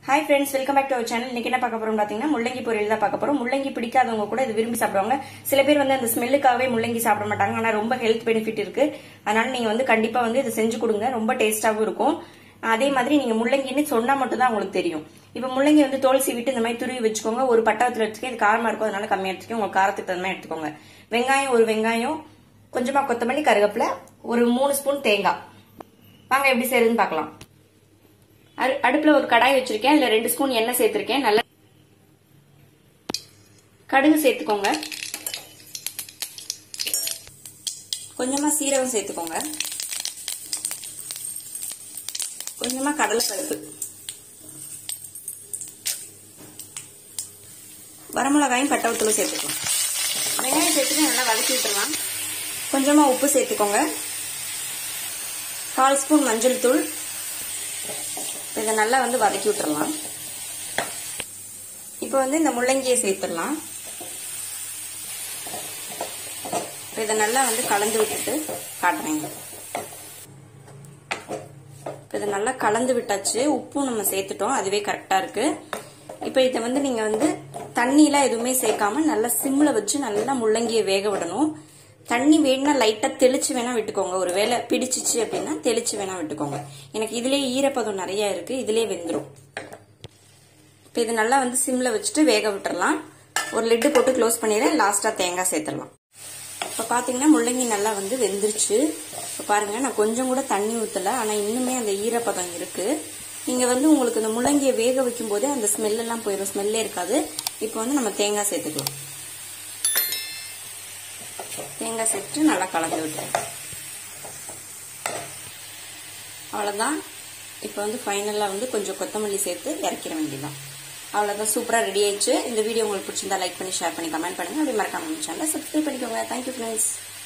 hi friends welcome back to our channel இன்னைக்கு என்ன பார்க்க போறோம் பாத்தீங்கன்னா முள்ளங்கி பொரியல் தான் பார்க்க போறோம் முள்ளங்கி பிடிக்காதவங்க கூட இது விரும்பி சாப்பிடுவாங்க சில பேர் வந்து அந்த ஸ்மெல்லுக்காகவே முள்ளங்கி சாப்பிட மாட்டாங்க ஆனா ரொம்ப ஹெல்த் பெனிஃபிட் இருக்கு அதனால நீங்க வந்து கண்டிப்பா வந்து இதை செஞ்சு கொடுங்க ரொம்ப டேஸ்டாவும் இருக்கும் அதே மாதிரி நீங்க முள்ளங்கின்னு சொன்னா மட்டும் தான் உங்களுக்கு தெரியும் இப்ப முள்ளங்கி வந்து தோல் சீவிட்டு இந்த மாதிரி துருவி வச்சுக்கோங்க ஒரு பட்டாளத்துல எடுத்துக்க இது காரமா இருக்கும் அதனால கம்மியா எடுத்துக்கோங்க உங்க காரத்துக்கு தகுந்த மாதிரி எடுத்துக்கோங்க வெங்காயம் ஒரு வெங்காயம் கொஞ்சமா கொத்தமல்லி கருவேப்பிலை ஒரு மூணு ஸ்பூன் தேங்காய் வாங்க எப்படி செய்யறதுன்னு பார்க்கலாம் அடு- அடுப்புல ஒரு கடாய் வச்சிருக்கேன் இதுல ரெண்டு ஸ்பூன் எண்ணெய் சேர்த்திருக்கேன் நல்ல கடுகு சேர்த்துக்கோங்க கொஞ்சமா சீரகம் சேர்த்துக்கோங்க கொஞ்சமா கடலைப்பருப்பு வரமிளகாயும் பட்டவத்தூளும் சேர்த்துக்கோங்க வெங்காயம் சேர்த்துட்டு நல்லா வதக்கி விட்டுறலாம் கொஞ்சமா உப்பு சேர்த்துக்கோங்க கால் ஸ்பூன் மஞ்சள் தூள் இதை நல்லா வந்து வதக்கி விட்டுறலாம் இப்போ வந்து இந்த முள்ளங்கியை சேர்த்துடலாம் இப்போ இதை நல்லா வந்து கலந்து விட்டுட்டு காட்டுறேங்க இப்போ இதை நல்லா கலந்து விட்டாச்சு உப்பும் நம்ம சேர்த்துட்டோம் அதுவே கரெக்டாக இருக்கு இப்போ இதை வந்து நீங்க வந்து தண்ணிலாம் எதுவுமே சேர்க்காம நல்லா சிம்ல வச்சு நல்லா முள்ளங்கியை வேக விடணும் தண்ணி வேணும்னா லைட்டா தெளிச்சு வேணா விட்டுக்கோங்க ஒரு வேளை பிடிச்சிச்சு அப்படின்னா தெளிச்சு வேணா விட்டுக்கோங்க எனக்கு இதுலயே ஈரப்பதம் நிறைய இருக்கு இதுலயே வெந்துடும் இப்போ இது நல்லா வந்து சிம்ல வச்சுட்டு வேக விட்டுறலாம் ஒரு லிட்டு போட்டு க்ளோஸ் பண்ணிடுறேன் லாஸ்டா தேங்காய் சேர்த்துடலாம் இப்போ பார்த்தீங்கன்னா முள்ளங்கி நல்லா வந்து வெந்துருச்சு இப்போ பாருங்க நான் கொஞ்சம் கூட தண்ணி ஊற்றல ஆனால் இன்னுமே அந்த ஈரப்பதம் இருக்கு நீங்கள் வந்து உங்களுக்கு இந்த முள்ளங்கியை வேக வைக்கும் போதே அந்த ஸ்மெல் எல்லாம் போயிடும் ஸ்மெல்லே இருக்காது இப்போ வந்து நம்ம தேங்காய் சேர்த்துக்கலாம் தேங்காய் சேர்த்துட்டு நல்லா கலந்து விட்டுருவோம் அவ்வளோதான் இப்போ வந்து ஃபைனலாக வந்து கொஞ்சம் கொத்தமல்லி சேர்த்து இறக்கிற வேண்டியதான் அவ்வளோதான் சூப்பராக ரெடி ஆயிடுச்சு இந்த வீடியோ உங்களுக்கு பிடிச்சிருந்தா லைக் பண்ணி ஷேர் பண்ணி கமெண்ட் பண்ணுங்க அப்படி மறக்காம சேனலை சப்ஸ்கிரைப் பண்ணிக்கோங்க தேங்க்யூ ஃப்ரெண்ட்ஸ்